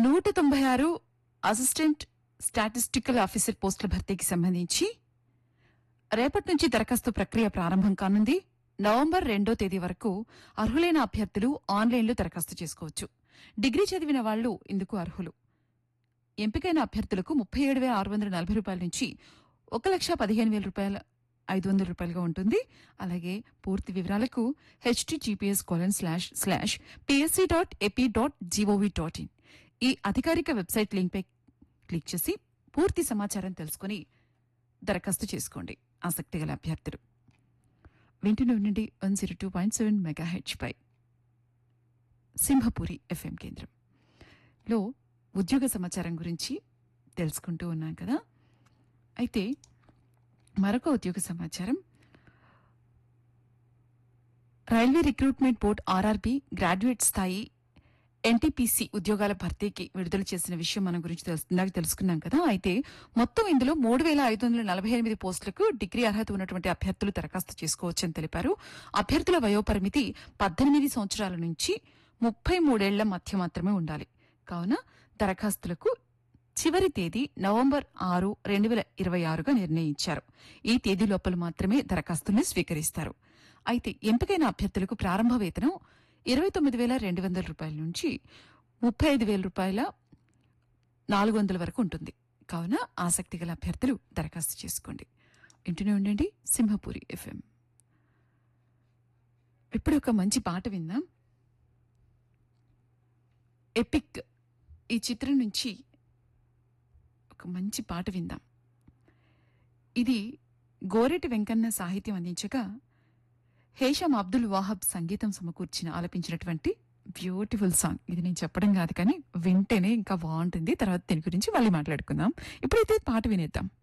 నూట తొంభై ఆరు అసిస్టెంట్ స్టాటిస్టికల్ ఆఫీసర్ పోస్టుల భర్తీకి సంబంధించి రేపటి నుంచి దరఖాస్తు ప్రక్రియ ప్రారంభం కానుంది నవంబర్ రెండో తేదీ వరకు అర్హులైన అభ్యర్థులు ఆన్లైన్లో దరఖాస్తు చేసుకోవచ్చు డిగ్రీ చదివిన వాళ్లు ఇందుకు అర్హులు ఎంపికైన అభ్యర్థులకు ముప్పై ఏడు వేల ఆరు వందల నలభై రూపాయల నుంచి ఒక లక్ష పదిహేను వేల రూపాయల ఐదు వందల రూపాయలుగా ఉంటుంది అలాగే పూర్తి వివరాలకు HTTPS colon slash slash PSC dot AP dot GOV dot IN ఈ అధికారిక వెబ్సైట్ లింక్పై క్లిక్ చేసి పూర్తి సమాచారం తెలుసుకుని దరఖాస్తు చేసుకోండి ఆసక్తి గల అభ్యర్థులు వింటూనే ఉండండి one zero two point seven mega పై సింహపురి ఎఫ్ఎం కేంద్రం లో ఉద్యోగ సమాచారం గురించి తెలుసుకుంటూ ఉన్నాం కదా అయితే మరొక ఉద్యోగ సమాచారం railway recruitment board RRB graduate స్థాయి ఎన్టీపీసీ ఉద్యోగాల భర్తీకి విడుదల చేసిన విషయం మన గురించి తెలుసు- ఇందాక తెలుసుకున్నాం కదా అయితే మొత్తం ఇందులో మూడు వేల ఐదు వందల నలభై ఎనిమిది పోస్టులకు డిగ్రీ అర్హత ఉన్నటువంటి అభ్యర్థులు దరఖాస్తు చేసుకోవచ్చని తెలిపారు అభ్యర్థుల వయోపరిమితి పద్దెనిమిది సంవత్సరాల నుంచి ముప్పై మూడేళ్ల మధ్య మాత్రమే ఉండాలి కావున దరఖాస్తులకు చివరి తేదీ నవంబర్ ఆరు రెండు వేల ఇరవై ఆరుగా నిర్ణయించారు ఈ తేదీ లోపల మాత్రమే దరఖాస్తుల్ని స్వీకరిస్తారు అయితే ఎంపికైన అభ్యర్థులకు ప్రారంభ వేతనం ఇరవై తొమ్మిది వేల రెండు వందల రూపాయల నుంచి ముప్పై ఐదు వేల రూపాయల నాలుగు వందల వరకు ఉంటుంది కావున ఆసక్తి గల అభ్యర్థులు దరఖాస్తు చేసుకోండి ఇంటూనే ఉండండి సింహపురి ఎఫ్ఎం ఇప్పుడు ఒక మంచి పాట విందాం ఎపిక్ ఈ చిత్రం నుంచి ఒక మంచి పాట విందాం ఇది గోరెటి వెంకన్న సాహిత్యం అందించగా హేషం అబ్దుల్ వాహబ్ సంగీతం సమకూర్చిన ఆలపించినటువంటి బ్యూటిఫుల్ సాంగ్ ఇది నేను చెప్పడం కాదు కానీ వింటేనే ఇంకా బాగుంటుంది తర్వాత దీని గురించి మళ్ళీ మాట్లాడుకుందాం ఇప్పుడైతే పాట వినేద్దాం